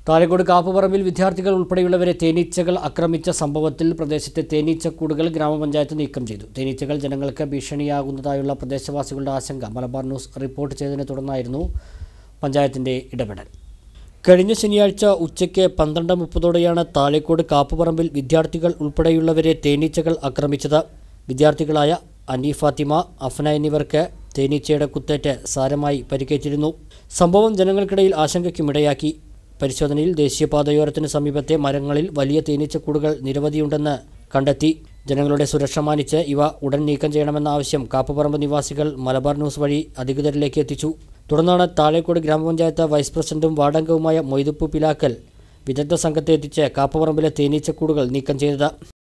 താലക്കോട് കാപ്പുപറമ്പിൽ വിദ്യാർത്ഥികൾ ഉൾപ്പെടെയുള്ളവരെ തേനീച്ചകൾ ആക്രമിച്ച സംഭവത്തിൽ പ്രദേശത്തെ തേനീച്ചക്കൂടുകൾ ഗ്രാമപഞ്ചായത്ത് നീക്കം ചെയ്തു തേനീച്ചകൾ ജനങ്ങൾക്ക് ഭീഷണിയാകുന്നതായുള്ള പ്രദേശവാസികളുടെ ആശങ്ക മലബാർ ന്യൂസ് റിപ്പോർട്ട് ചെയ്തതിനെ തുടർന്നായിരുന്നു പഞ്ചായത്തിന്റെ ഇടപെടൽ കഴിഞ്ഞ ശനിയാഴ്ച ഉച്ചയ്ക്ക് പന്ത്രണ്ട് മുപ്പതോടെയാണ് താലേക്കോട് കാപ്പുപറമ്പിൽ വിദ്യാർത്ഥികൾ ഉൾപ്പെടെയുള്ളവരെ തേനീച്ചകൾ ആക്രമിച്ചത് വിദ്യാർത്ഥികളായ അനി ഫാത്തിമ അഫ്ന എന്നിവർക്ക് തേനീച്ചയുടെ കുത്തേറ്റ് സാരമായി പരിക്കേറ്റിരുന്നു സംഭവം ജനങ്ങൾക്കിടയിൽ ആശങ്കയ്ക്കുമിടയാക്കി പരിശോധനയിൽ ദേശീയപാതയോരത്തിന് സമീപത്തെ മരങ്ങളിൽ വലിയ തേനീച്ചക്കൂടുകൾ നിരവധിയുണ്ടെന്ന് കണ്ടെത്തി ജനങ്ങളുടെ സുരക്ഷ മാനിച്ച് ഇവ ഉടൻ നീക്കം ചെയ്യണമെന്ന ആവശ്യം കാപ്പുപറമ്പ് നിവാസികൾ മലബാർ ന്യൂസ് വഴി അധികൃതരിലേക്ക് എത്തിച്ചു തുടർന്നാണ് താഴേക്കോട് ഗ്രാമപഞ്ചായത്ത് വൈസ് പ്രസിഡന്റും വാർഡംഗവുമായ മൊയ്തുപ്പു പിലാക്കൽ വിദഗ്ധ സംഘത്തെ എത്തിച്ച് കാപ്പുപറമ്പിലെ തേനീച്ചക്കൂടുകൾ നീക്കം ചെയ്തത്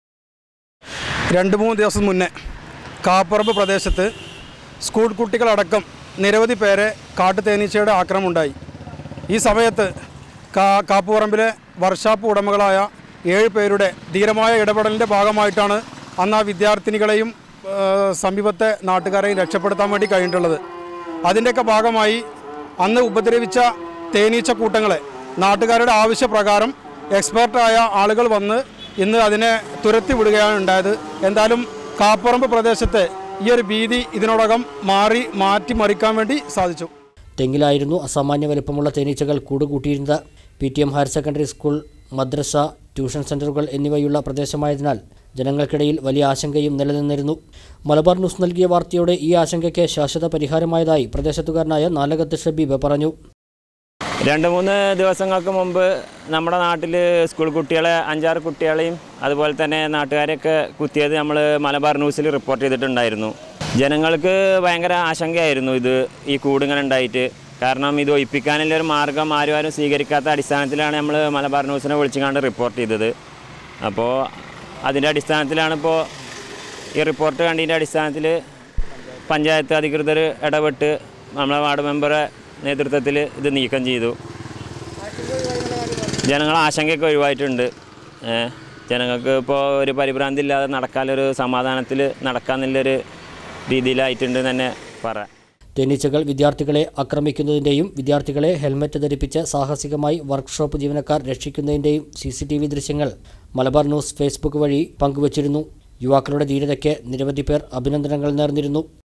രണ്ട് മൂന്ന് ദിവസം മുന്നേ കാപ്പറമ്പ് പ്രദേശത്ത് സ്കൂൾ കുട്ടികളടക്കം നിരവധി പേരെ കാട്ടുതേനീച്ചയുടെ ആക്രമണം ഉണ്ടായി ഈ സമയത്ത് കാ കാപ്പുപറമ്പിലെ വർഷാപ്പ് ഉടമകളായ ഏഴ് പേരുടെ ധീരമായ ഇടപെടലിൻ്റെ ഭാഗമായിട്ടാണ് അന്ന് ആ വിദ്യാർത്ഥിനികളെയും ആ, സമീപത്തെ നാട്ടുകാരെയും രക്ഷപ്പെടുത്താൻ വേണ്ടി കഴിഞ്ഞിട്ടുള്ളത് അതിൻ്റെയൊക്കെ ഭാഗമായി അന്ന് ഉപദ്രവിച്ച തേനീച്ച കൂട്ടങ്ങളെ നാട്ടുകാരുടെ ആവശ്യപ്രകാരം എക്സ്പേർട്ടായ ആളുകൾ വന്ന് ഇന്ന് അതിനെ തുരത്തി വിടുകയാണ് ഉണ്ടായത് എന്തായാലും കാപ്പറമ്പ് പ്രദേശത്തെ ഈ ഒരു ഭീതി ഇതിനോടകം മാറി മാറ്റിമറിക്കാൻ വേണ്ടി സാധിച്ചു തെങ്ങിലായിരുന്നു അസാമാന്യ വലുപ്പമുള്ള തേനീച്ചകൾ കൂടുകൂട്ടിയിരുന്നത് P T M higher secondary school മദ്രസ ട്യൂഷൻ സെൻ്ററുകൾ എന്നിവയുള്ള പ്രദേശമായതിനാൽ ജനങ്ങൾക്കിടയിൽ വലിയ ആശങ്കയും നിലനിന്നിരുന്നു മലബാർ ന്യൂസ് നൽകിയ വാർത്തയോടെ ഈ ആശങ്കയ്ക്ക് ശാശ്വത പരിഹാരമായതായി പ്രദേശത്തുകാരനായ നാലകത്ത് ഷബീബ് പറഞ്ഞു രണ്ട് മൂന്ന് ദിവസങ്ങൾക്ക് മുമ്പ് നമ്മുടെ നാട്ടിൽ സ്കൂൾ കുട്ടികളെ അഞ്ചാറ് കുട്ടികളെയും അതുപോലെ തന്നെ നാട്ടുകാരെയൊക്കെ കുത്തിയത് നമ്മൾ മലബാർ ന്യൂസിൽ റിപ്പോർട്ട് ചെയ്തിട്ടുണ്ടായിരുന്നു ജനങ്ങൾക്ക് ഭയങ്കര ആശങ്കയായിരുന്നു ഇത് ഈ കൂടിങ്ങനെ ഉണ്ടായിട്ട് കാരണം ഇത് ഒഴിപ്പിക്കാനുള്ള ഒരു മാർഗം ആരും ആരും സ്വീകരിക്കാത്ത അടിസ്ഥാനത്തിലാണ് നമ്മൾ മലബാർ ന്യൂസിനെ വിളിച്ചുകൊണ്ട് റിപ്പോർട്ട് ചെയ്തത് അപ്പോൾ അതിൻ്റെ അടിസ്ഥാനത്തിലാണ് ഇപ്പോൾ ഈ റിപ്പോർട്ട് കണ്ടതിൻ്റെ അടിസ്ഥാനത്തിൽ പഞ്ചായത്ത് അധികൃതർ ഇടപെട്ട് നമ്മളെ വാർഡ് മെമ്പറെ നേതൃത്വത്തിൽ ഇത് നീക്കം ചെയ്തു ജനങ്ങൾ ആശങ്കയൊക്കെ ഒഴിവായിട്ടുണ്ട് ഏ, ജനങ്ങൾക്ക് ഇപ്പോൾ ഒരു പരിഭ്രാന്തി ഇല്ലാതെ നടക്കാനൊരു സമാധാനത്തിൽ നടക്കാമെന്നുള്ളൊരു രീതിയിലായിട്ടുണ്ട് എന്ന് തന്നെ പറയാം തേനീച്ചകൾ വിദ്യാർത്ഥികളെ ആക്രമിക്കുന്നതിൻ്റെയും വിദ്യാർത്ഥികളെ ഹെൽമറ്റ് ധരിപ്പിച്ച് സാഹസികമായി വർക്ക്ഷോപ്പ് ജീവനക്കാർ രക്ഷിക്കുന്നതിൻ്റെയും സി സി ടി വി ദൃശ്യങ്ങൾ മലബാർ ന്യൂസ് ഫേസ്ബുക്ക് വഴി പങ്കുവച്ചിരുന്നു യുവാക്കളുടെ ധീരതയ്ക്ക് നിരവധി പേർ അഭിനന്ദനങ്ങൾ നേർന്നിരുന്നു